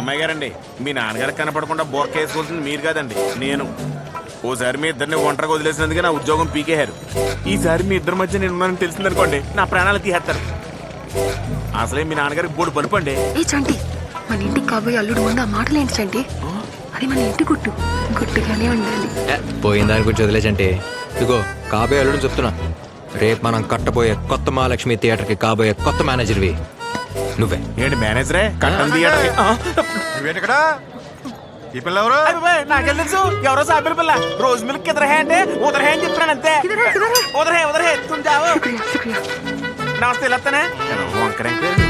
అమ్మాయి గారండి మీ నాన్నగారికి కనపడకుండా బొక్క వేసుకోవాల్సింది మీరు కాదండి నేను ఓసారి మీ ఇద్దరిని ఒంటరిగా వదిలేసినందుకే నా ఉద్యోగం పీకేశారు ఈసారి మీ ఇద్దరి మధ్య నేను ఉన్నానని తెలిసిందనుకోండి నా ప్రాణాలు తీసేస్తారు అసలే మీ నాన్నగారికి బోడు పలుపు అండి ఏ చంటి మన ఇంటికి కాబోయే అల్లుడు ముందు ఆ మాటలు ఏంటి చంటి అది మన ఇంటి గుట్టు గుట్టుగానే ఉండాలి ఏ, పోయిన దాని గురించి వదిలేసంటే ఇదిగో కాబోయే అల్లుడు చెప్తున్నా రేపు మనం కట్టబోయే కొత్త మహాలక్ష్మి థియేటర్కి కాబోయే కొత్త మేనేజర్వి నువ్వే ఏంటి మేనేజరే కట్టం థియేటర్ నువ్వేంటిక్కడ ఈ పిల్ల ఎవరు నాకేం తెలుసు ఎవరో సాబిల పిల్ల రోజు మిల్క్ ఇద్దరు హే అంటే ఉదర్ హే అని చెప్తున్నాను అంతే ఇదరే ఇదరే ఉదర్ హే ఉదర్ హే తుమ్ జావో శుక్రియా శుక్రియా నమస్తే లత్తనే వంకరే